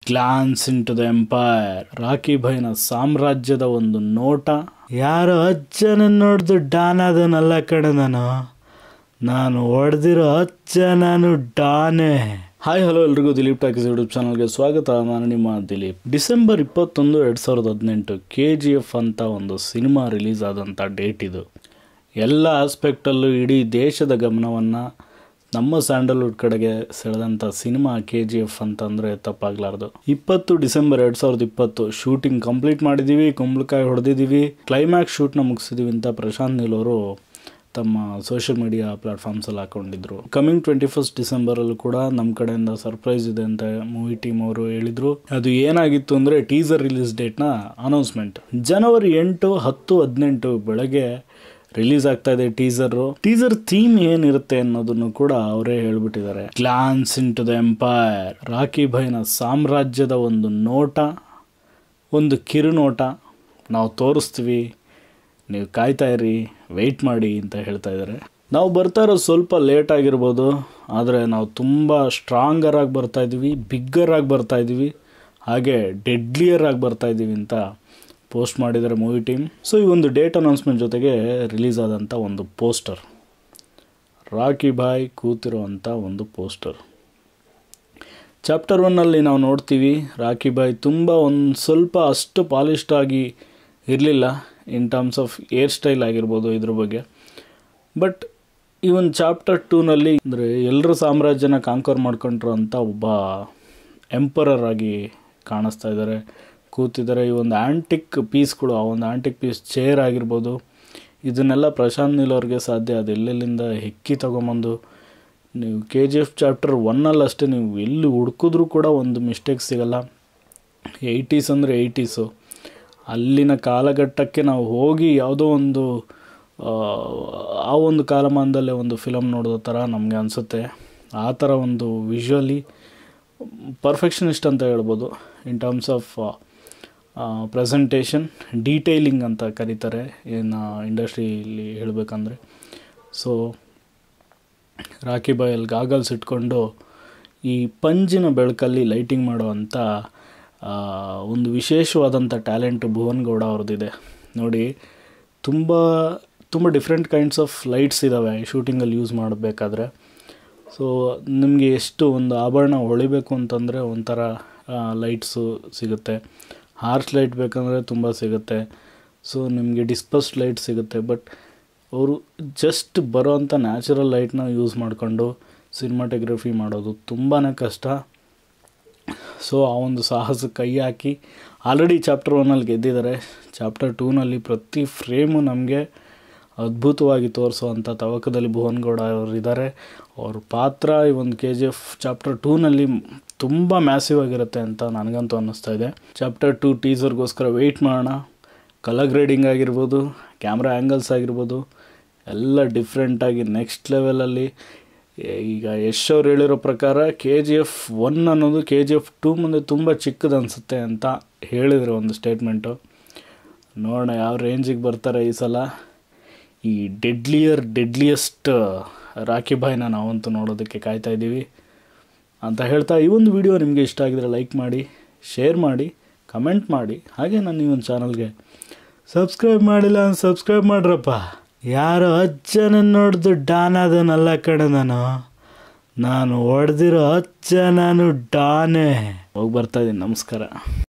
glance into the empire Rocky ಭೈನ ಸಾಮ್ರಾಜ್ಯದ ಒಂದು ನೋಟ ಯಾರೋ ಅಜ್ಜನ ನೋಡ್ದು ಡಾನ್ ಅದನಲ್ಲ ಕಡೆ ನಾನು ನಾನು ಹೊಡೆದಿರೋ ಅಜ್ಜ ನಾನು ಡಾನೆ ಹಾಯ್ ಹಲೋ ಎಲ್ರಿಗೂ ದಿಲೀಪ್ ಟಾಕೀಸ್ ಯೂಟ್ಯೂಬ್ ಚಾನಲ್ಗೆ ಸ್ವಾಗತ ನಾನು ನಿಮ್ಮ ದಿಲೀಪ್ ಡಿಸೆಂಬರ್ ಇಪ್ಪತ್ತೊಂದು ಎರಡು ಸಾವಿರದ ಹದಿನೆಂಟು ಕೆ ಜಿ ಎಫ್ ಅಂತ ಒಂದು ಸಿನಿಮಾ ರಿಲೀಸ್ ಆದಂಥ ಡೇಟ್ ಇದು ಎಲ್ಲ ಆಸ್ಪೆಕ್ಟಲ್ಲೂ ಇಡೀ ದೇಶದ ಗಮನವನ್ನು ನಮ್ಮ ಸ್ಯಾಂಡಲ್ವುಡ್ ಕಡೆಗೆ ಸೆಳೆದಂಥ ಸಿನಿಮಾ ಕೆ ಜಿ ಎಫ್ ಅಂತಂದರೆ ತಪ್ಪಾಗಲಾರ್ದು ಇಪ್ಪತ್ತು ಡಿಸೆಂಬರ್ ಎರಡು ಸಾವಿರದ ಇಪ್ಪತ್ತು ಶೂಟಿಂಗ್ ಕಂಪ್ಲೀಟ್ ಮಾಡಿದ್ದೀವಿ ಕುಂಬಳಕಾಯಿ ಹೊಡೆದಿದ್ದೀವಿ ಕ್ಲೈಮ್ಯಾಕ್ಸ್ ಶೂಟ್ನ ಮುಗಿಸಿದ್ದೀವಿ ಅಂತ ಪ್ರಶಾಂತ್ ನೀಲ್ ಅವರು ತಮ್ಮ ಸೋಷಿಯಲ್ ಮೀಡಿಯಾ ಪ್ಲಾಟ್ಫಾರ್ಮ್ಸಲ್ಲಿ ಹಾಕೊಂಡಿದ್ರು ಕಮಿಂಗ್ ಟ್ವೆಂಟಿ ಫಸ್ಟ್ ಡಿಸೆಂಬರಲ್ಲೂ ಕೂಡ ನಮ್ಮ ಕಡೆಯಿಂದ ಸರ್ಪ್ರೈಸ್ ಇದೆ ಅಂತ ಮೂವಿ ಟೀಮ್ ಅವರು ಹೇಳಿದರು ಅದು ಏನಾಗಿತ್ತು ಅಂದರೆ ಟೀಸರ್ ರಿಲೀಸ್ ಡೇಟ್ನ ಅನೌನ್ಸ್ಮೆಂಟ್ ಜನವರಿ ಎಂಟು ಹತ್ತು ಹದಿನೆಂಟು ಬೆಳಗ್ಗೆ ರಿಲೀಸ್ ಆಗ್ತಾ ಇದೆ ಟೀಸರು ಟೀಸರ್ ಥೀಮ್ ಏನಿರುತ್ತೆ ಅನ್ನೋದನ್ನು ಕೂಡ ಅವರೇ ಹೇಳ್ಬಿಟ್ಟಿದ್ದಾರೆ glance into the empire Rocky ಭೈನ ಸಾಮ್ರಾಜ್ಯದ ಒಂದು ನೋಟ ಒಂದು ಕಿರುನೋಟ ನಾವು ತೋರಿಸ್ತೀವಿ ನೀವು ಕಾಯ್ತಾ ಇರಿ ವೆಯ್ಟ್ ಮಾಡಿ ಅಂತ ಹೇಳ್ತಾ ಇದ್ದಾರೆ ನಾವು ಬರ್ತಾ ಇರೋದು ಸ್ವಲ್ಪ ಲೇಟ್ ಆಗಿರ್ಬೋದು ಆದರೆ ನಾವು ತುಂಬ ಸ್ಟ್ರಾಂಗರ್ ಆಗಿ ಬರ್ತಾ ಇದ್ದೀವಿ ಬಿಗ್ಗರ್ ಆಗಿ ಬರ್ತಾ ಇದ್ದೀವಿ ಹಾಗೆ ಡೆಡ್ಲಿಯರ್ ಆಗಿ ಬರ್ತಾ ಇದ್ದೀವಿ ಅಂತ ಪೋಸ್ಟ್ ಮಾಡಿದ್ದಾರೆ ಮೂವಿ ಟೀಮ್ ಸೊ ಈ ಒಂದು ಡೇಟ್ ಅನೌನ್ಸ್ಮೆಂಟ್ ಜೊತೆಗೆ ರಿಲೀಸ್ ಆದಂಥ ಒಂದು ಪೋಸ್ಟರ್ ರಾಕಿ ಬಾಯ್ ಕೂತಿರೋವಂಥ ಒಂದು ಪೋಸ್ಟರ್ ಚಾಪ್ಟರ್ ಒನ್ನಲ್ಲಿ ನಾವು ನೋಡ್ತೀವಿ ರಾಕಿ ಬಾಯ್ ತುಂಬ ಒಂದು ಸ್ವಲ್ಪ ಅಷ್ಟು ಪಾಲಿಶ್ಡ್ ಆಗಿ ಇರಲಿಲ್ಲ in terms of hairstyle ಆಗಿರ್ಬೋದು ಇದ್ರ ಬಗ್ಗೆ ಬಟ್ ಈ ಒಂದು ಚಾಪ್ಟರ್ ಟೂನಲ್ಲಿ ಅಂದರೆ ಎಲ್ಲರ ಸಾಮ್ರಾಜ್ಯನ ಕಾಂಕರ್ ಮಾಡ್ಕೊಂಡ್ರು ಅಂತ ಒಬ್ಬ ಎಂಪರರ್ ಆಗಿ ಕಾಣಿಸ್ತಾ ಇದ್ದಾರೆ ಕೂತಿದ್ದಾರೆ ಈ ಒಂದು ಆ್ಯಂಟಿಕ್ ಪೀಸ್ಗಳು ಆ ಒಂದು ಆ್ಯಂಟಿಕ್ ಪೀಸ್ ಚೇರ್ ಆಗಿರ್ಬೋದು ಇದನ್ನೆಲ್ಲ ಪ್ರಶಾಂತ್ ನೀಲ್ ಅವ್ರಿಗೆ ಸಾಧ್ಯ ಅದು ಎಲ್ಲೆಲ್ಲಿಂದ ಹೆಕ್ಕಿ ತೊಗೊಂಬಂದು ನೀವು ಕೆ ಜಿ ಎಫ್ ಚಾಪ್ಟರ್ ಒನ್ನಲ್ಲಿ ಅಷ್ಟೇ ನೀವು ಎಲ್ಲಿ ಹುಡುಕಿದ್ರೂ ಕೂಡ ಒಂದು ಮಿಸ್ಟೇಕ್ ಸಿಗಲ್ಲ ಏಯ್ಟೀಸ್ ಅಂದರೆ ಏಯ್ಟೀಸು ಅಲ್ಲಿನ ಕಾಲಘಟ್ಟಕ್ಕೆ ನಾವು ಹೋಗಿ ಯಾವುದೋ ಒಂದು ಆ ಒಂದು ಕಾಲಮಾನದಲ್ಲೇ ಒಂದು ಫಿಲಮ್ ನೋಡೋ ಥರ ನಮಗೆ ಅನಿಸುತ್ತೆ ಆ ಥರ ಒಂದು ವಿಜುವಲಿ ಪರ್ಫೆಕ್ಷನಿಸ್ಟ್ ಅಂತ ಹೇಳ್ಬೋದು in terms of presentation detailing ಅಂತ ಕರೀತಾರೆ ಏನು ಇಂಡಸ್ಟ್ರಿಯಲ್ಲಿ ಹೇಳಬೇಕಂದ್ರೆ ಸೊ ರಾಕಿ ಬಾಯಲ್ಲಿ ಗಾಗಲ್ಸ್ ಇಟ್ಕೊಂಡು ಈ ಪಂಜಿನ ಬೆಳಕಲ್ಲಿ ಲೈಟಿಂಗ್ ಮಾಡುವಂಥ ಒಂದು ವಿಶೇಷವಾದಂಥ ಟ್ಯಾಲೆಂಟ್ ಭುವನ್ ಗೌಡ ಅವ್ರದ್ದಿದೆ ನೋಡಿ ತುಂಬ ತುಂಬ ಡಿಫ್ರೆಂಟ್ ಕೈಂಡ್ಸ್ ಆಫ್ ಲೈಟ್ಸ್ ಇದ್ದಾವೆ ಶೂಟಿಂಗಲ್ಲಿ ಯೂಸ್ ಮಾಡಬೇಕಾದ್ರೆ ಸೊ ನಿಮಗೆ ಎಷ್ಟು ಒಂದು ಆಭರಣ ಹೊಳಿಬೇಕು ಅಂತಂದರೆ ಒಂಥರ ಲೈಟ್ಸು ಸಿಗುತ್ತೆ ಹಾರ್ಸ್ ಲೈಟ್ ಬೇಕಂದರೆ ತುಂಬ ಸಿಗುತ್ತೆ ಸೊ ನಿಮಗೆ ಡಿಸ್ಪಸ್ಡ್ ಲೈಟ್ ಸಿಗುತ್ತೆ ಬಟ್ ಅವರು ಜಸ್ಟ್ ಬರೋವಂಥ ನ್ಯಾಚುರಲ್ ಲೈಟ್ನ ಯೂಸ್ ಮಾಡಿಕೊಂಡು ಸಿನಿಮಾಟೋಗ್ರಫಿ ಮಾಡೋದು ತುಂಬಾ ಕಷ್ಟ ಸೊ ಆ ಒಂದು ಸಾಹಸ ಕೈ ಹಾಕಿ ಆಲ್ರೆಡಿ ಚಾಪ್ಟರ್ ಒನ್ನಲ್ಲಿ ಗೆದ್ದಿದ್ದಾರೆ ಚಾಪ್ಟರ್ ಟೂನಲ್ಲಿ ಪ್ರತಿ ಫ್ರೇಮು ನಮಗೆ ಅದ್ಭುತವಾಗಿ ತೋರಿಸುವಂಥ ತವಕದಲ್ಲಿ ಭುವನ್ ಗೌಡ ಅವರು ಇದ್ದಾರೆ ಅವ್ರ ಪಾತ್ರ ಈ ಒಂದು ಕೆ ಜಿ ಎಫ್ ಚಾಪ್ಟರ್ ಟೂನಲ್ಲಿ ತುಂಬ ಮ್ಯಾಸಿವ್ ಆಗಿರುತ್ತೆ ಅಂತ ನನಗಂತೂ ಅನ್ನಿಸ್ತಾ ಇದೆ ಚಾಪ್ಟರ್ ಟೂ ಟೀಸರ್ಗೋಸ್ಕರ ವೆಯ್ಟ್ ಮಾಡೋಣ ಕಲರ್ ಗ್ರೇಡಿಂಗ್ ಆಗಿರ್ಬೋದು ಕ್ಯಾಮ್ರಾ ಆ್ಯಂಗಲ್ಸ್ ಆಗಿರ್ಬೋದು ಎಲ್ಲ ಡಿಫ್ರೆಂಟಾಗಿ ನೆಕ್ಸ್ಟ್ ಲೆವೆಲಲ್ಲಿ ಈಗ ಯಶ್ ಅವ್ರು ಹೇಳಿರೋ ಪ್ರಕಾರ ಕೆ ಜಿ ಎಫ್ ಒನ್ ಅನ್ನೋದು ಕೆ ಜಿ ಎಫ್ ಟೂ ಮುಂದೆ ತುಂಬ ಚಿಕ್ಕದು ಅನಿಸುತ್ತೆ ಅಂತ ಹೇಳಿದರು ಒಂದು ಸ್ಟೇಟ್ಮೆಂಟು ನೋಡೋಣ ಯಾವ ರೇಂಜಿಗೆ ಬರ್ತಾರೆ ಈ ಸಲ ಈ ಡೆಡ್ಲಿಯರ್ ಡೆಡ್ಲಿಯಸ್ಟ್ ರಾಖಿ ಬಾಯ್ನ ನಾವಂತೂ ನೋಡೋದಕ್ಕೆ ಕಾಯ್ತಾ ಇದ್ದೀವಿ ಅಂತ ಹೇಳ್ತಾ ಈ ಒಂದು ವಿಡಿಯೋ ನಿಮಗೆ ಇಷ್ಟ ಆಗಿದರೆ ಲೈಕ್ ಮಾಡಿ ಶೇರ್ ಮಾಡಿ ಕಮೆಂಟ್ ಮಾಡಿ ಹಾಗೆ ನಾನು ಈ ಒಂದು ಚಾನಲ್ಗೆ ಸಬ್ಸ್ಕ್ರೈಬ್ ಮಾಡಿಲ್ಲ ಅಂತ ಸಬ್ಸ್ಕ್ರೈಬ್ ಮಾಡ್ರಪ್ಪ ಯಾರೋ ಅಜ್ಜನ ನೋಡ್ದು ಡಾನ್ ಅದನಲ್ಲ ಕಡೆ ನಾನು ನಾನು ಹೊಡೆದಿರೋ ಅಜ್ಜ ನಾನು ಡಾನೆ ಹೋಗಿ ಬರ್ತಾ ಇದ್ದೀನಿ ನಮಸ್ಕಾರ